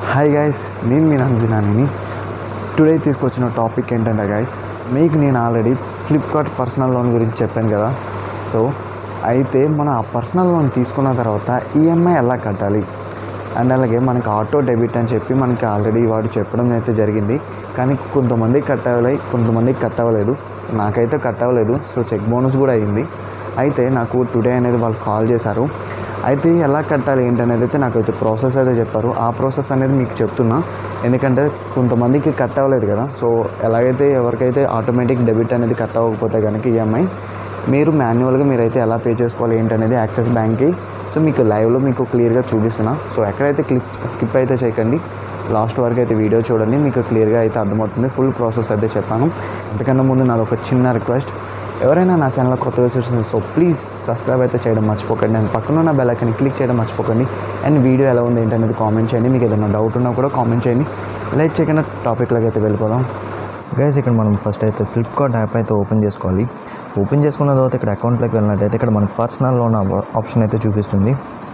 hi guys నేను మీ Nanjinani today తీసుకొచ్చిన టాపిక్ ఏంటంటే గైస్ మీకు నేను ఆల్రెడీ ఫ్లిప్కార్ట్ పర్సనల్ లోన్ గురించి చెప్పాను కదా సో అయితే మనం ఆ పర్సనల్ లోన్ తీసుకున్న తర్వాత ఈఎంఐ ఎలా కట్టాలి అండ్ అలాగే మనకి ఆటో డెబిట్ అని చెప్పి మనకి ఆల్రెడీ వాడు చెప్పడం అయితే జరిగింది కానీ కొంతమంది కట్ అవ్వలేదు కొంతమందికి కట్ అవ్వలేదు నాకైతే కట్ అవ్వలేదు సో చెక్ బోనస్ కూడా అయింది అయితే నాకు టుడే అనేది వాళ్ళు కాల్ చేశారు అయితే ఎలా కట్టాలి ఏంటనేది అయితే నాకు అయితే ప్రాసెస్ అయితే చెప్పారు ఆ ప్రాసెస్ అనేది మీకు చెప్తున్నా ఎందుకంటే కొంతమందికి కట్ అవ్వలేదు కదా సో ఎలాగైతే ఎవరికైతే ఆటోమేటిక్ డెబిట్ అనేది కట్ అవ్వకపోతే కనుక ఈఎంఐ మీరు మాన్యువల్గా మీరైతే ఎలా పే చేసుకోవాలి ఏంటనేది యాక్సిస్ బ్యాంక్కి సో మీకు లైవ్లో మీకు క్లియర్గా చూపిస్తున్నా సో ఎక్కడైతే క్లిక్ స్కిప్ అయితే చేయకండి లాస్ట్ వరకు అయితే వీడియో చూడండి మీకు క్లియర్గా అయితే అర్థమవుతుంది ఫుల్ ప్రాసెస్ అయితే చెప్పాను అంతకన్నా ముందు నాది ఒక చిన్న రిక్వెస్ట్ ఎవరైనా నా ఛానల్ కొత్తగా చూస్తున్నారు సో ప్లీజ్ సబ్స్క్రైబ్ అయితే చేయడం మర్చిపోకండి అండ్ పక్కన ఉన్న బెల్ ఐకాన్ని క్లిక్ చేయడం మర్చిపోకండి అండ్ వీడియో ఎలా ఉంది ఏంటనేది కామెంట్ చేయండి మీకు ఏదైనా డౌట్ ఉన్నా కూడా కామెంట్ చేయండి లైక్ చేయకుండా టాపిక్లోకి అయితే వెళ్ళిపోదాం గైస్ ఇక్కడ మనం ఫస్ట్ అయితే ఫ్లిప్కార్ట్ యాప్ అయితే ఓపెన్ చేసుకోవాలి ఓపెన్ చేసుకున్న తర్వాత ఇక్కడ అకౌంట్లోకి వెళ్ళినట్టయితే ఇక్కడ మనకు పర్సనల్ లోన్ ఆప్షన్ అయితే చూపిస్తుంది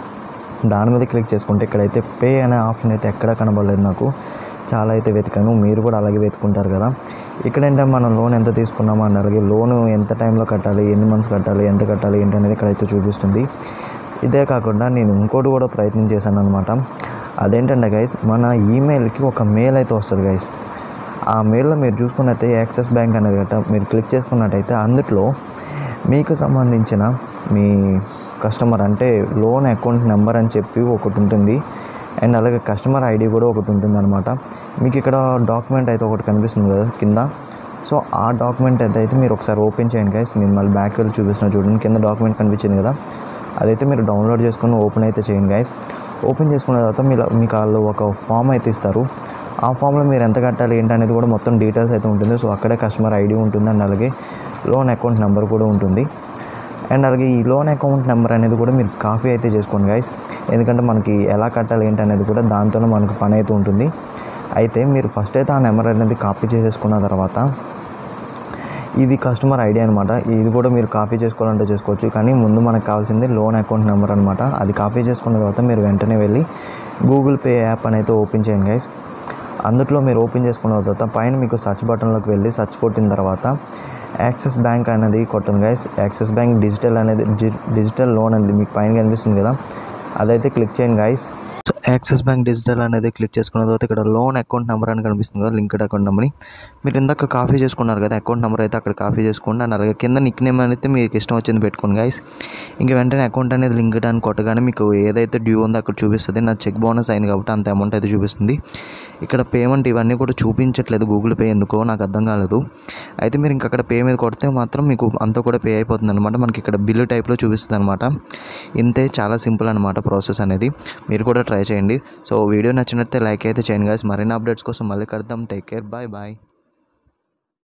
దాని మీద క్లిక్ చేసుకుంటే ఇక్కడైతే పే అనే ఆప్షన్ అయితే ఎక్కడ కనబడలేదు నాకు చాలా అయితే వెతికాను మీరు కూడా అలాగే వెతుకుంటారు కదా ఇక్కడ ఏంటంటే మనం లోన్ ఎంత తీసుకున్నామో అండ్ అలాగే లోన్ ఎంత టైంలో కట్టాలి ఎన్ని మంత్స్ కట్టాలి ఎంత కట్టాలి ఏంటనేది ఇక్కడైతే చూపిస్తుంది ఇదే కాకుండా నేను ఇంకోటి కూడా ప్రయత్నం చేశాను అనమాట అదేంటంటే గైస్ మన ఈమెయిల్కి ఒక మెయిల్ అయితే వస్తుంది గైస్ ఆ మెయిల్లో మీరు చూసుకున్నట్టయితే యాక్సిస్ బ్యాంక్ అనేది గట్ట మీరు క్లిక్ చేసుకున్నట్టయితే అందులో మీకు సంబంధించిన మీ కస్టమర్ అంటే లోన్ అకౌంట్ నెంబర్ అని చెప్పి ఒకటి ఉంటుంది అండ్ అలాగే కస్టమర్ ఐడి కూడా ఒకటి ఉంటుంది అనమాట మీకు ఇక్కడ డాక్యుమెంట్ అయితే ఒకటి కనిపిస్తుంది కదా కింద సో ఆ డాక్యుమెంట్ అయితే అయితే మీరు ఒకసారి ఓపెన్ చేయండి గైస్ నేను మళ్ళీ బ్యాక్ వెళ్ళి చూపిస్తున్నా చూడండి కింద డాక్యుమెంట్ కనిపించింది కదా అదైతే మీరు డౌన్లోడ్ చేసుకుని ఓపెన్ అయితే చేయండి గైస్ ఓపెన్ చేసుకున్న తర్వాత మీరు మీకు వాళ్ళు ఒక ఫామ్ అయితే ఇస్తారు ఆ ఫామ్లో మీరు ఎంత కట్టాలి ఏంటి అనేది కూడా మొత్తం డీటెయిల్స్ అయితే ఉంటుంది సో అక్కడే కస్టమర్ ఐడి ఉంటుంది అండ్ అలాగే లోన్ అకౌంట్ నెంబర్ కూడా ఉంటుంది అండ్ అలాగే ఈ లోన్ అకౌంట్ నెంబర్ అనేది కూడా మీరు కాపీ అయితే చేసుకోండి గైస్ ఎందుకంటే మనకి ఎలా కట్టాలి ఏంటి అనేది కూడా దాంతోనే మనకు పని అయితే ఉంటుంది అయితే మీరు ఫస్ట్ అయితే ఆ నెంబర్ అనేది కాపీ చేసేసుకున్న తర్వాత ఇది కస్టమర్ ఐడి అనమాట ఇది కూడా మీరు కాపీ చేసుకోవాలంటే చేసుకోవచ్చు కానీ ముందు మనకు కావాల్సింది లోన్ అకౌంట్ నెంబర్ అనమాట అది కాపీ చేసుకున్న తర్వాత మీరు వెంటనే వెళ్ళి గూగుల్ పే యాప్ అని అయితే ఓపెన్ చేయండి గైస్ అందులో మీరు ఓపెన్ చేసుకున్న తర్వాత పైన మీకు సర్చ్ బటన్లోకి వెళ్ళి సర్చ్ కొట్టిన తర్వాత యాక్సిస్ బ్యాంక్ అనేది కొట్టండి గైస్ యాక్సిస్ బ్యాంక్ డిజిటల్ అనేది జి- డిజిటల్ లోన్ అనేది మీకు పైన కనిపిస్తుంది కదా అదైతే క్లిక్ చేయండి guys so Axis bank digital అనేది క్లిక్ చేసుకున్న తర్వాత ఇక్కడ లోన్ అకౌంట్ నెంబర్ అని కనిపిస్తుంది కదా లింక్డ్ అకౌంట్ నెంబర్ని మీరు ఇందాక కాపీ చేసుకున్నారు కదా అకౌంట్ నెంబర్ అయితే అక్కడ కాపీ చేసుకోండి అండ్ అలాగే కింద నిక్ నేమ్ అయితే మీకు ఇష్టం వచ్చింది పెట్టుకోండి గైస్ ఇంక వెంటనే అకౌంట్ అనేది లింక్ అని కొట్టగానే మీకు ఏదైతే డ్యూ ఉందో అక్కడ చూపిస్తుంది నా చెక్ బోనస్ అయింది కాబట్టి అంత అమౌంట్ అయితే చూపిస్తుంది ఇక్కడ పేమెంట్ ఇవన్నీ కూడా చూపించట్లేదు గూగుల్ పే ఎందుకో నాకు అర్థం కాలేదు అయితే మీరు ఇంక అక్కడ పే మీద కొడితే మాత్రం మీకు అంతా కూడా పే అయిపోతుంది అనమాట మనకి ఇక్కడ బిల్లు టైప్లో చూపిస్తుంది అనమాట ఇంతే చాలా సింపుల్ అనమాట ప్రాసెస్ అనేది మీరు కూడా ట్రై చేయండి సో వీడియో నచ్చినట్టే లైక్ అయితే చేయండి గాయస్ మరిన్ని అప్డేట్స్ కోసం మళ్ళీ కడదాం టేక్ కేర్ బాయ్ బాయ్